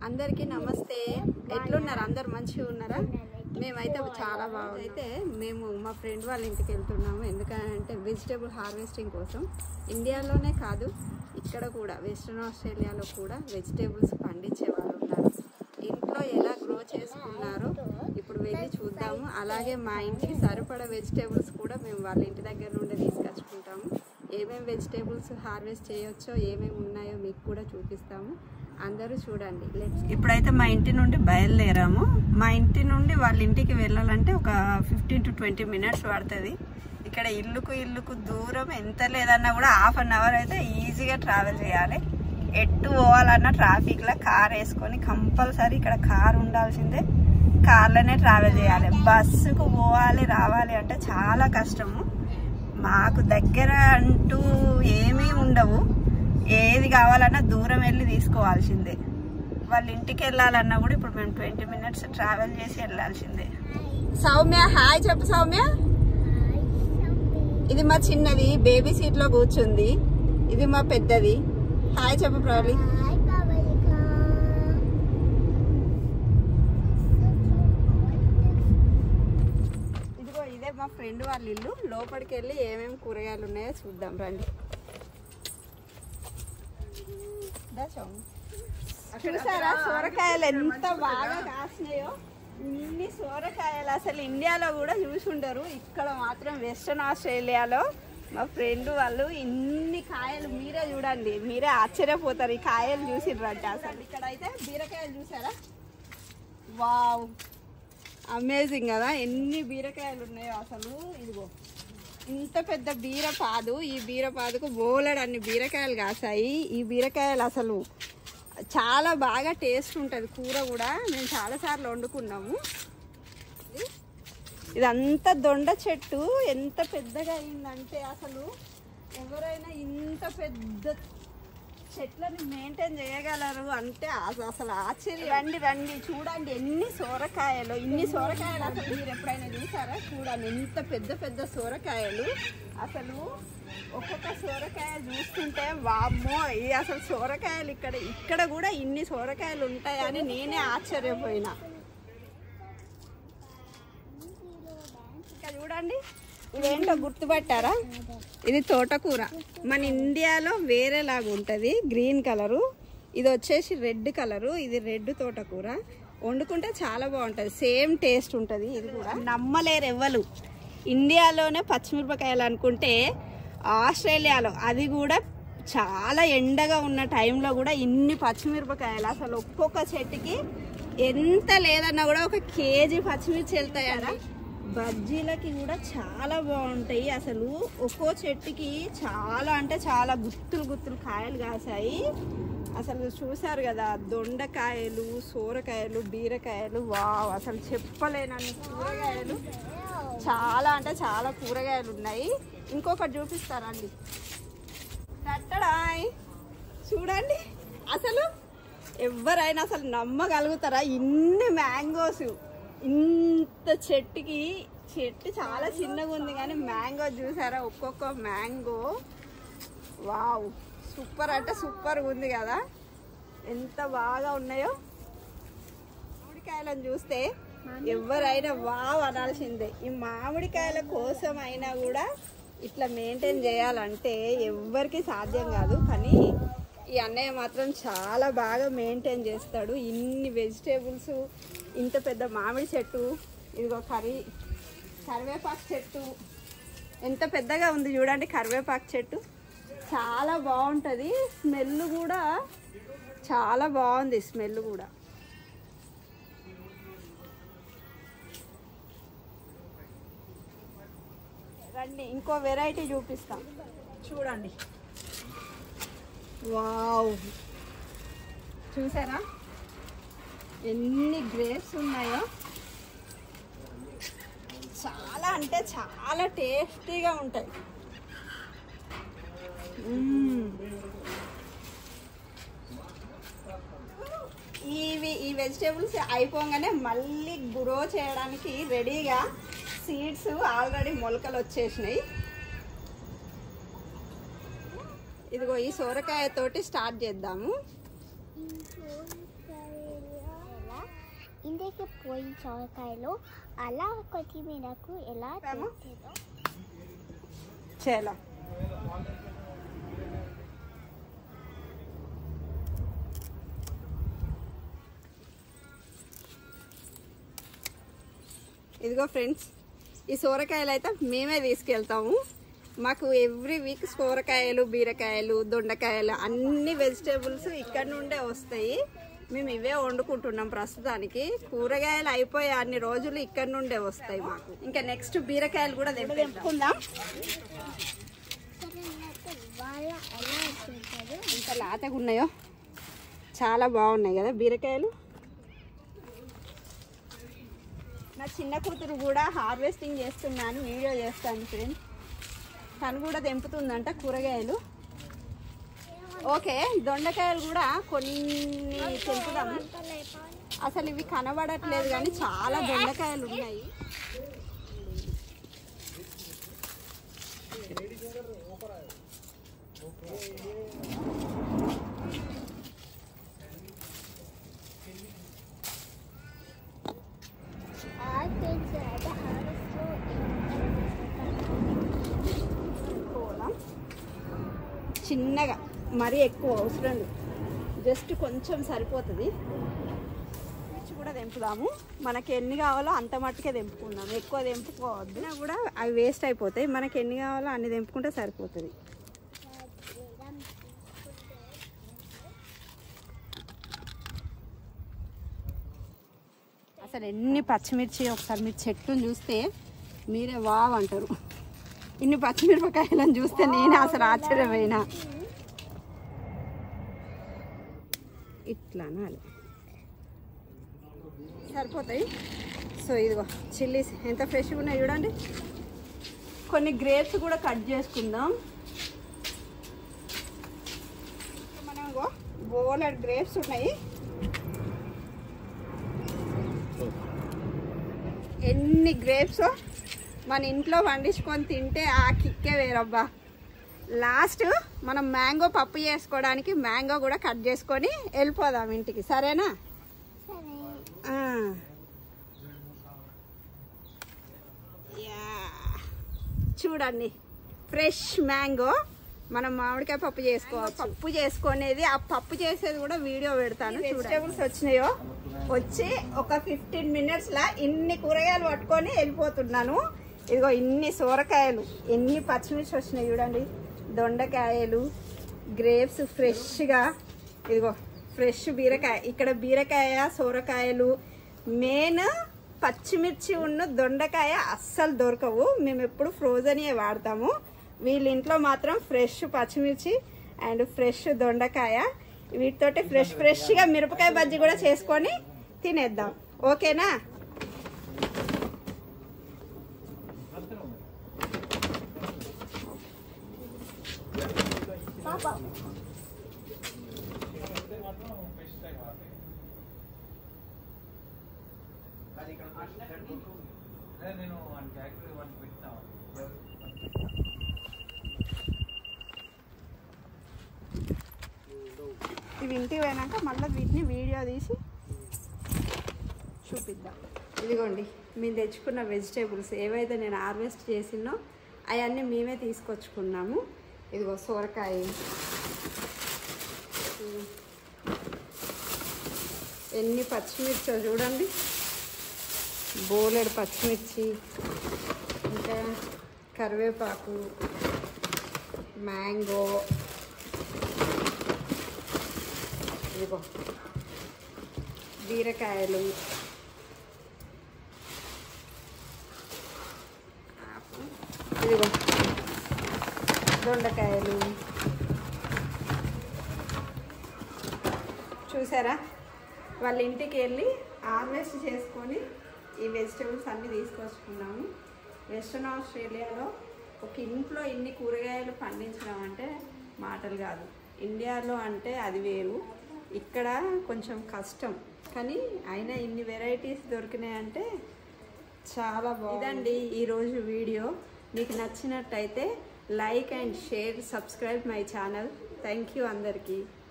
అందరికీ నమస్తే ఎట్లున్నారు అందరు మంచిగా ఉన్నారా మేమైతే చాలా బాగుంది అయితే మేము మా ఫ్రెండ్ వాళ్ళ ఇంటికి వెళ్తున్నాము ఎందుకంటే వెజిటేబుల్ హార్వెస్టింగ్ కోసం ఇండియాలోనే కాదు ఇక్కడ కూడా వెస్ట్రన్ ఆస్ట్రేలియాలో కూడా వెజిటేబుల్స్ పండించే వాళ్ళు ఉన్నారు ఇంట్లో ఎలా గ్రో చేసుకున్నారో ఇప్పుడు వెళ్ళి చూద్దాము అలాగే మా ఇంటికి సరిపడా వెజిటేబుల్స్ కూడా మేము వాళ్ళ ఇంటి దగ్గర నుండి తీసుకొచ్చుకుంటాము ఏమేమి వెజిటేబుల్స్ హార్వెస్ట్ చేయొచ్చో ఏమేమి ఉన్నాయో మీకు కూడా చూపిస్తాము అందరూ చూడండి ఇప్పుడైతే మా ఇంటి నుండి బయలుదేరాము మా ఇంటి నుండి వాళ్ళ ఇంటికి వెళ్ళాలంటే ఒక ఫిఫ్టీన్ టు ట్వంటీ మినిట్స్ పడుతుంది ఇక్కడ ఇల్లుకు ఇల్లుకు దూరం ఎంత లేదన్నా కూడా హాఫ్ అన్ అవర్ అయితే ఈజీగా ట్రావెల్ చేయాలి ఎటు పోవాలన్నా ట్రాఫిక్లో కార్ వేసుకొని కంపల్సరీ ఇక్కడ కార్ ఉండాల్సిందే కార్లోనే ట్రావెల్ చేయాలి బస్సుకు పోవాలి రావాలి అంటే చాలా కష్టము మాకు దగ్గర అంటూ ఏమీ ఉండవు ఏది కావాలన్నా దూరం వెళ్ళి తీసుకోవాల్సిందే వాళ్ళ ఇంటికి వెళ్ళాలన్నా కూడా ఇప్పుడు మేము ట్వంటీ మినిట్స్ ట్రావెల్ చేసి వెళ్ళాల్సిందే సౌమ్య హాయ్ చెప్పు సౌమ్య ఇది మా చిన్నది బేబీ సీట్ లో కూర్చుంది ఇది మా పెద్దది హాయ్ చెప్పు ప్రవళి ఇదిగో ఇదే మా ఫ్రెండ్ వాళ్ళ ఇల్లు లోపలికి వెళ్ళి ఏమేమి కూరగాయలు ఉన్నాయో చూద్దాం రండి దా సౌమ్య. చూసారా సొరకాయలు ఎంత బాగా కాసినాయో ఇన్ని సొరకాయలు అసలు ఇండియాలో కూడా చూసి ఉండరు ఇక్కడ మాత్రం వెస్ట్రన్ ఆస్ట్రేలియాలో మా ఫ్రెండ్ వాళ్ళు ఇన్ని కాయలు మీరే చూడండి మీరే ఆశ్చర్యపోతారు ఈ కాయలు చూసిర్రంట అసలు ఇక్కడ అయితే బీరకాయలు చూసారా వావ్ అమేజింగ్ కదా ఎన్ని బీరకాయలు ఉన్నాయో అసలు ఇదిగో ఇంత పెద్ద బీరపాదు ఈ బీరపాదుకు బోలెడు అన్ని బీరకాయలు కాసాయి ఈ బీరకాయలు అసలు చాలా బాగా టేస్ట్ ఉంటుంది కూర కూడా మేము చాలాసార్లు వండుకున్నాము ఇది- ఇదంతా దొండ చెట్టు ఎంత పెద్దగా అయిందంటే అసలు ఎవరైనా ఇంత పెద్ద చెట్లని మెయింటైన్ చేయగలరు అంటే అస- అసలు ఆశ్చర్యం రండి రండి చూడండి ఎన్ని సోరకాయలు ఇన్ని సోరకాయలు అసలు మీరు ఎప్పుడైనా చూసారా చూడండి ఎంత పెద్ద పెద్ద సోరకాయలు అసలు ఒక్కొక్క సోరకాయ చూస్తుంటే వామ్మో ఈ అసలు సోరకాయలు ఇక్కడ ఇక్కడ కూడా ఇన్ని సోరకాయలు ఉంటాయని నేనే ఆశ్చర్యపోయినా ఇంకా చూడండి ఇదేంటో గుర్తుపట్టారా ఇది తోటకూర మన ఇండియాలో వేరేలాగా ఉంటుంది గ్రీన్ కలరు ఇది వచ్చేసి రెడ్ కలరు ఇది రెడ్ తోటకూర వండుకుంటే చాలా బాగుంటుంది సేమ్ టేస్ట్ ఉంటుంది ఇది కూడా నమ్మలేరు ఎవ్వరు ఇండియాలోనే పచ్చిమిరపకాయలు అనుకుంటే ఆస్ట్రేలియాలో అది కూడా చాలా ఎండగా ఉన్న టైంలో కూడా ఇన్ని పచ్చిమిరపకాయలు అసలు ఒక్కొక్క చెట్టుకి ఎంత లేదన్నా కూడా ఒక కేజీ పచ్చిమిర్చి వెళ్తాయరా బజ్జీలకి కూడా చాలా బాగుంటాయి అసలు ఒక్కో చెట్టుకి చాలా అంటే చాలా గుత్తులు గుత్తులు కాయలు కాసాయి అసలు చూసారు కదా దొండకాయలు సోరకాయలు బీరకాయలు వావ్ అసలు చెప్పలేనన్ని కూరగాయలు చాలా అంటే చాలా కూరగాయలు ఉన్నాయి ఇంకొకటి చూపిస్తారండి కట్టడాయ్ చూడండి అసలు ఎవరైనా అసలు నమ్మగలుగుతారా ఇన్ని మ్యాంగోస్ ఇంత చెట్టుకి చెట్టు చాలా చిన్నగా ఉంది కానీ మ్యాంగో చూసారా ఒక్కొక్క మ్యాంగో వావ్ సూపర్ అంటే సూపర్ ఉంది కదా ఎంత బాగా ఉన్నాయో మామిడికాయలను చూస్తే ఎవరైనా వావ్ అనాల్సిందే ఈ మామిడికాయల కోసం అయినా కూడా ఇట్లా మెయింటైన్ చేయాలంటే ఎవ్వరికి సాధ్యం కాదు కానీ ఈ అన్నయ్య మాత్రం చాలా బాగా మెయింటైన్ చేస్తాడు ఇన్ని వెజిటేబుల్స్ ఇంత పెద్ద మామిడి చెట్టు ఇదిగో కర్రీ కరివేపాకు చెట్టు ఎంత పెద్దగా ఉంది చూడండి కరివేపాకు చెట్టు చాలా బాగుంటుంది స్మెల్ కూడా చాలా బాగుంది స్మెల్ కూడా రండి ఇంకో వెరైటీ చూపిస్తాం చూడండి వావ్ చూసారా ఎన్ని గ్రేప్స్ ఉన్నాయో చాలా అంటే చాలా టేస్టీగా ఉంటాయి మ్మ్. ఇవి ఈ వెజిటేబుల్స్ అయిపోగానే మళ్ళీ గ్రో చేయడానికి రెడీగా సీడ్స్ ఆల్రెడీ మొలకలు వచ్చేసినాయి ఇదిగో ఈ సోరకాయ తోటి స్టార్ట్ చేద్దాము కిందకి పోయి సొరకాయలు అలా కొత్తిమీరకు ఎలా ఏమో? చేసేదో చేయాల ఇదిగో ఫ్రెండ్స్ ఈ సోరకాయలు అయితే మేమే తీసుకెళ్తాము మాకు ఎవ్రీ వీక్ సోరకాయలు బీరకాయలు దొండకాయలు అన్ని వెజిటేబుల్స్ ఇక్కడ నుండే వస్తాయి మేము ఇవే వండుకుంటున్నాం ప్రస్తుతానికి కూరగాయలు అయిపోయే అన్ని రోజులు ఇక్కడ నుండే వస్తాయి మాకు ఇంకా నెక్స్ట్ బీరకాయలు కూడా తెంపుకుందాం వాళ్ళ ఎలా చేశారు ఎంత లాతగా ఉన్నాయో చాలా బాగున్నాయి కదా బీరకాయలు నా చిన్న కూతురు కూడా హార్వెస్టింగ్ చేస్తున్నాను వీడియో చేస్తాను ఫ్రెండ్ తను కూడా తెంపుతుందంట కూరగాయలు ఓకే దొండకాయలు కూడా కొన్ని తెంపుదాము అసలు ఇవి కనబడట్లేదు కానీ చాలా దొండకాయలు ఉన్నాయి ఆ చేశారు హార్వెస్ట్లో కోలం చిన్నగా మరీ ఎక్కువ అవసరం లేదు జస్ట్ కొంచెం సరిపోతుంది మిర్చి కూడా తెంపుదాము మనకి ఎన్ని కావాలో అంత మట్టుకే తెంపుకుందాం ఎక్కువ తెంపుకోవద్దు అయినా కూడా అవి వేస్ట్ అయిపోతాయి మనకి ఎన్ని కావాలో అన్ని తెంపుకుంటే సరిపోతుంది అసలు ఎన్ని పచ్చిమిర్చి ఒకసారి మీరు చెట్టును చూస్తే మీరే వావ్ అంటారు ఇన్ని పచ్చిమిరపకాయలను చూస్తే నేనే అసలు ఆశ్చర్యపోయినా ఇట్లా అనాలి సరిపోతాయి సో ఇదిగో చిల్లీస్ ఎంత ఫ్రెష్గా ఉన్నాయి చూడండి కొన్ని గ్రేప్స్ కూడా కట్ చేసుకుందాం మనం ఇగో బోలెడ్ గ్రేప్స్ ఉన్నాయి ఎన్ని గ్రేప్స్ మన ఇంట్లో పండించుకొని తింటే ఆ కిక్కే వేరబ్బా లాస్ట్ మనం మ్యాంగో పప్పు చేసుకోవడానికి మ్యాంగో కూడా కట్ చేసుకొని వెళ్ళిపోదాం ఇంటికి సరేనా సరే ఆ. యా. చూడండి ఫ్రెష్ మ్యాంగో మనం మామిడికాయ పప్పు చేసుకోవచ్చు పప్పు చేసుకునేది ఆ పప్పు చేసేది కూడా వీడియో పెడతాను వెజిటేబుల్స్ వచ్చినాయో వచ్చి ఒక ఫిఫ్టీన్ మినిట్స్ లా ఇన్ని కూరగాయలు పట్టుకొని వెళ్ళిపోతున్నాను ఇదిగో ఇన్ని సోరకాయలు ఎన్ని పచ్చిమిర్చి వచ్చినాయి చూడండి దొండకాయలు గ్రేప్స్ ఫ్రెష్గా ఇదిగో ఫ్రెష్ బీరకాయ ఇక్కడ బీరకాయ సోరకాయలు మెయిన్ పచ్చిమిర్చి ఉన్న దొండకాయ అస్సలు దొరకవు మేము ఎప్పుడు ఫ్రోజనే వాడతాము వీళ్ళ ఇంట్లో మాత్రం ఫ్రెష్ పచ్చిమిర్చి అండ్ ఫ్రెష్ దొండకాయ వీటితోటి ఫ్రెష్ ఫ్రెష్గా మిరపకాయ బజ్జీ కూడా చేసుకొని తినేద్దాం ఓకేనా పాపా నేను వానికి యాక్చువల్లీ వానికి పెట్టినా ఇవి ఇంటికి పోయినాక మళ్ళీ వీటిని వీడియో తీసి చూపిద్దాం ఇదిగోండి మేము తెచ్చుకున్న వెజిటేబుల్స్ ఏవైతే నేను హార్వెస్ట్ చేసినో అవన్నీ మేమే తీసుకొచ్చుకున్నాము ఇదిగో సోరకాయ ఎన్ని పచ్చిమిర్చో చూడండి బోలెడు పచ్చిమిర్చి ఇంకా కరివేపాకు మ్యాంగో ఇదిగో బీరకాయలు ఇదిగో దొండకాయలు చూసారా వాళ్ళ ఇంటికి వెళ్ళి హార్వెస్ట్ చేసుకొని ఈ వెజిటేబుల్స్ అన్నీ తీసుకొచ్చుకున్నాము వెస్ట్రన్ ఆస్ట్రేలియాలో ఒక ఇంట్లో ఇన్ని కూరగాయలు పండించడం అంటే మాటలు కాదు ఇండియాలో అంటే అది వేరు ఇక్కడ కొంచెం కష్టం కానీ అయినా ఇన్ని వెరైటీస్ దొరికినాయంటే చాలా బాగుంది ఇదండి ఈరోజు వీడియో మీకు నచ్చినట్టయితే like and share subscribe my channel thank you అందరికీ